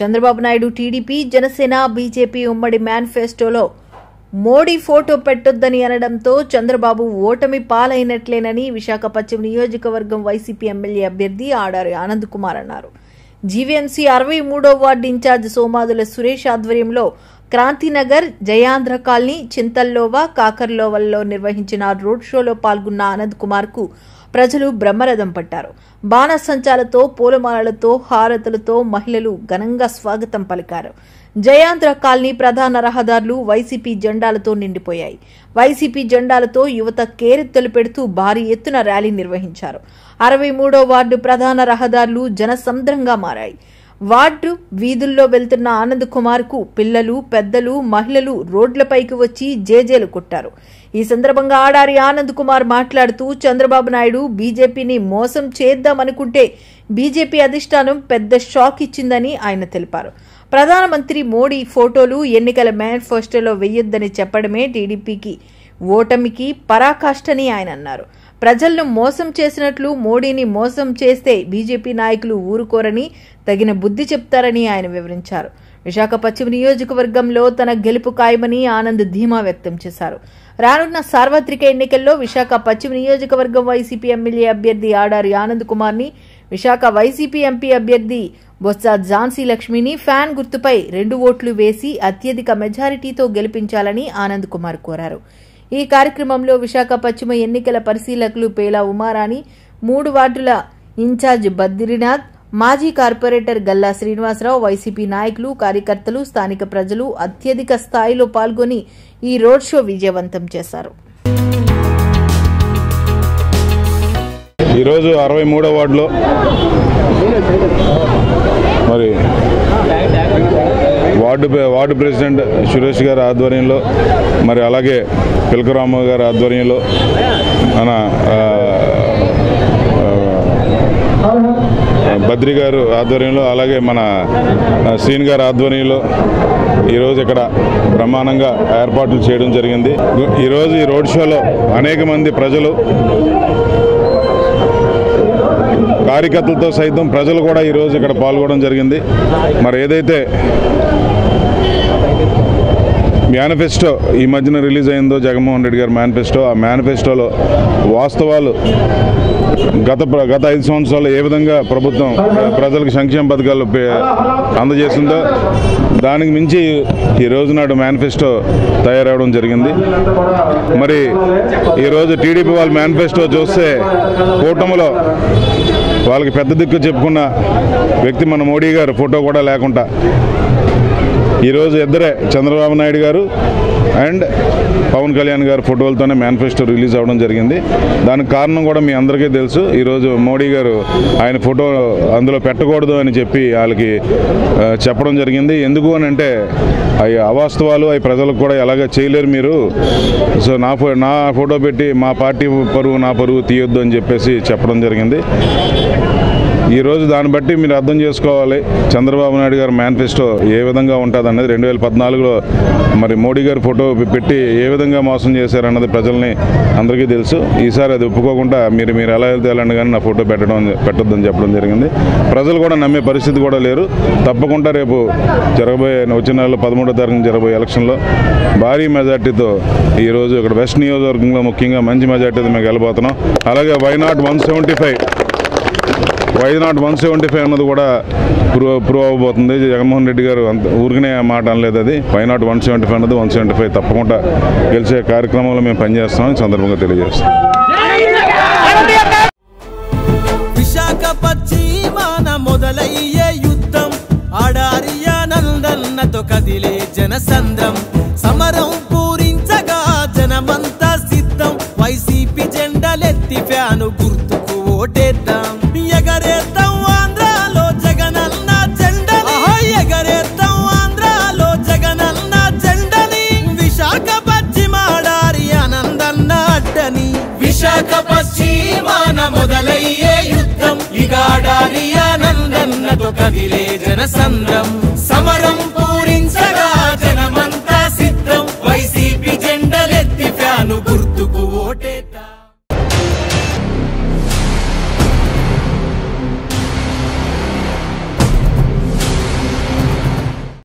Chandrababu Naidu TDP Janasena BJP ఉమ్మడి మేనిఫెస్టోలో Modi photo పెట్టొద్దని అనడంతో చంద్రబాబు ఓటమి పాలైనట్లేనని విశాఖ పశ్చిమ నియోజకవర్గం వైసీపీ ఎమ్మెల్యే అభ్యర్థి ఆడారి ఆనంద్ కుమార్ అన్నారు జీవీఎంసీ అరవై మూడో వార్డు ఇన్ఛార్జ్ సోమాదుల సురేష్ ఆధ్వర్యంలో క్రాంతినగర్ జయాంధ్ర కాలనీ చింతల్లోవా కాకర్లోవల్లో నిర్వహించిన రోడ్ షోలో పాల్గొన్న ఆనంద్ కుమార్ కు ప్రజలు బ్రహ్మరథం పట్టారు బాణసంచాలతో పూలమాలలతో హారతులతో మహిళలు ఘనంగా స్వాగతం పలికారు జయాంధ్ర కాలనీ ప్రధాన రహదారులు వైసీపీ జెండాలతో నిండిపోయాయి వైసీపీ జెండాలతో యువత కేరెత్తలు పెడుతూ భారీ ఎత్తున ర్యాలీ నిర్వహించారు అరవై మూడో వార్డు ప్రధాన రహదారులు జనసంద్రంగా మారాయి వార్డు వీధుల్లో వెళ్తున్న ఆనంద్ కుమార్ కు పిల్లలు పెద్దలు మహిళలు రోడ్లపైకి వచ్చి జేజేలు కొట్టారు ఈ సందర్భంగా ఆడారి ఆనంద్ కుమార్ మాట్లాడుతూ చంద్రబాబు నాయుడు బీజేపీని మోసం చేద్దామనుకుంటే బీజేపీ అధిష్టానం పెద్ద షాక్ ఇచ్చిందని ఆయన తెలిపారు ప్రధానమంత్రి మోడీ ఫోటోలు ఎన్నికల మేనిఫెస్టోలో వెయ్యొద్దని చెప్పడమే టీడీపీకి ఓటమికి పరాకాష్ఠని ఆయన అన్నారు ప్రజలను మోసం చేసినట్లు మోడీని మోసం చేస్తే బీజేపీ నాయకులు ఊరుకోరని తగిన బుద్ధి చెప్తారని ఆయన వివరించారు విశాఖ పశ్చిమ నియోజకవర్గంలో తన గెలుపు ఖాయమని ఆనంద్ ధీమా వ్యక్తం చేశారు రానున్న సార్వత్రిక ఎన్నికల్లో విశాఖ పశ్చిమ నియోజకవర్గం వైసీపీ ఎమ్మెల్యే అభ్యర్థి ఆడారి ఆనంద్ కుమార్ ని విశాఖ వైసీపీ ఎంపీ అభ్యర్థి బొత్స ఝాన్సీ లక్ష్మిని ఫ్యాన్ గుర్తుపై రెండు ఓట్లు వేసి అత్యధిక మెజారిటీతో గెలిపించాలని ఆనంద్ కుమార్ కోరారు ఈ కార్యక్రమంలో విశాఖ పశ్చిమ ఎన్నికల పరిశీలకులు పేలా ఉమారాణి మూడు వార్డుల ఇన్ఛార్జ్ బద్రీనాథ్ మాజీ కార్పొరేటర్ గల్లా శ్రీనివాసరావు వైసీపీ నాయకులు కార్యకర్తలు స్థానిక ప్రజలు అత్యధిక స్థాయిలో పాల్గొని ఈ రోడ్ షో విజయవంతం చేశారు ఈరోజు అరవై మూడో వార్డులో మరి వార్డు ప్రె- వార్డు ప్రెసిడెంట్ సురేష్ గారి ఆధ్వర్యంలో మరి అలాగే పిలకరామ గారి ఆధ్వర్యంలో మన ఆ, ఆ, బద్రి గారు ఆధ్వర్యంలో అలాగే మన ఆ, శ్రీన్ గారి ఆధ్వర్యంలో ఈరోజు ఇక్కడ బ్రహ్మాండంగా ఏర్పాట్లు చేయడం జరిగింది ఈరోజు ఈ రోడ్ షోలో అనేక మంది ప్రజలు కార్యకర్తలతో సైతం ప్రజలు కూడా ఈరోజు ఇక్కడ పాల్గొనడం జరిగింది మరి ఏదైతే మేనిఫెస్టో ఈ మధ్యన రిలీజ్ అయిందో జగన్మోహన్ రెడ్డి గారి మేనిఫెస్టో ఆ మేనిఫెస్టోలో వాస్తవాలు గత ప్ర- గత ఐదు సంవత్సరాలు ఏ విధంగా ప్రభుత్వం ప్రజలకు సంక్షేమ పథకాలు పే- అందజేసిందో దానికి మించి ఈ రోజు నాడు మేనిఫెస్టో తయారవడం జరిగింది మరి ఈరోజు టీడీపీ వాళ్ళ మేనిఫెస్టో చూస్తే కూటమిలో వాళ్ళకి పెద్ద దిక్కు చెప్పుకున్న వ్యక్తి మన మోడీ గారు ఫోటో కూడా లేకుండా ఈరోజు ఇద్దరే చంద్రబాబు నాయుడు గారు అండ్ పవన్ కళ్యాణ్ గారు ఫోటోలతోనే మేనిఫెస్టో రిలీజ్ అవ్వడం జరిగింది దానికి కారణం కూడా మీ అందరికీ తెలుసు ఈరోజు మోడీ గారు ఆయన ఫోటో అందులో పెట్టకూడదు అని చెప్పి వాళ్ళకి ఆ, చెప్పడం జరిగింది ఎందుకు అని అంటే అవి అవాస్తవాలు అవి ప్రజలకు కూడా ఎలాగ చేయలేరు మీరు సో నా ఫో నా ఫోటో పెట్టి మా పార్టీ పరువు నా పరువు తీయొద్దు అని చెప్పేసి చెప్పడం జరిగింది ఈరోజు దాన్ని బట్టి మీరు అర్థం చేసుకోవాలి చంద్రబాబు నాయుడు గారి మేనిఫెస్టో ఏ విధంగా ఉంటుంది అన్నది రెండు వేల పద్నాలుగులో మరి మోడీ గారి ఫోటో పెట్టి ఏ విధంగా మోసం చేశారన్నది ప్రజల్ని అందరికీ తెలుసు ఈసారి అది ఒప్పుకోకుండా మీరు మీరు ఎలా వెళ్తే వెళ్ళండి కానీ నా ఫోటో పెట్టడం పెట్టొద్దని చెప్పడం జరిగింది ప్రజలు కూడా నమ్మే పరిస్థితి కూడా లేరు తప్పకుండా రేపు జరగబోయే వచ్చిన నెలలో పదమూడో తారీఖున జరగబోయే ఎలక్షన్లో భారీ మెజార్టీతో ఈరోజు ఇక్కడ వెస్ట్ నియోజకవర్గంలో ముఖ్యంగా మంచి మెజార్టీతో మేము గెలబోతున్నాం అలాగే why not one seventy five why not one seventy five అన్నది కూడా ప్రూవ్ ప్రూవ్ అవబోతుంది జగన్మోహన్ రెడ్డి గారు అంత ఊరికనే మాట అనలేదు అది why not one seventy five అన్నది వన్ సెవెంటీ ఫైవ్ తప్పకుండా గెలిచే కార్యక్రమంలో మేము పనిచేస్తామని ఈ సందర్భంగా తెలియజేస్తాం విశాఖ పశ్చిమాన మొదలయ్యే యుద్ధం ఆడారియా నందన్నతో కదిలే జనసంద్రం సమరం పూరించగా జనమంతా సిద్ధం వైసీపీ జెండలెత్తి ఫ్యాను గుర్తుకు ఓటేద్దాం ఎగరేద్దాం ఆంధ్రాలో జగనన్న జెండని ఎగరేద్దాం ఆంధ్రాలో జగనన్న జెండని విశాఖ పశ్చిమాడారి ఆనందన్న అడ్డని విశాఖ పశ్చిమాన మొదలయ్యే యుద్ధం ఇగాడారి ఆనందన్నతో కదిలే జనసంద్రం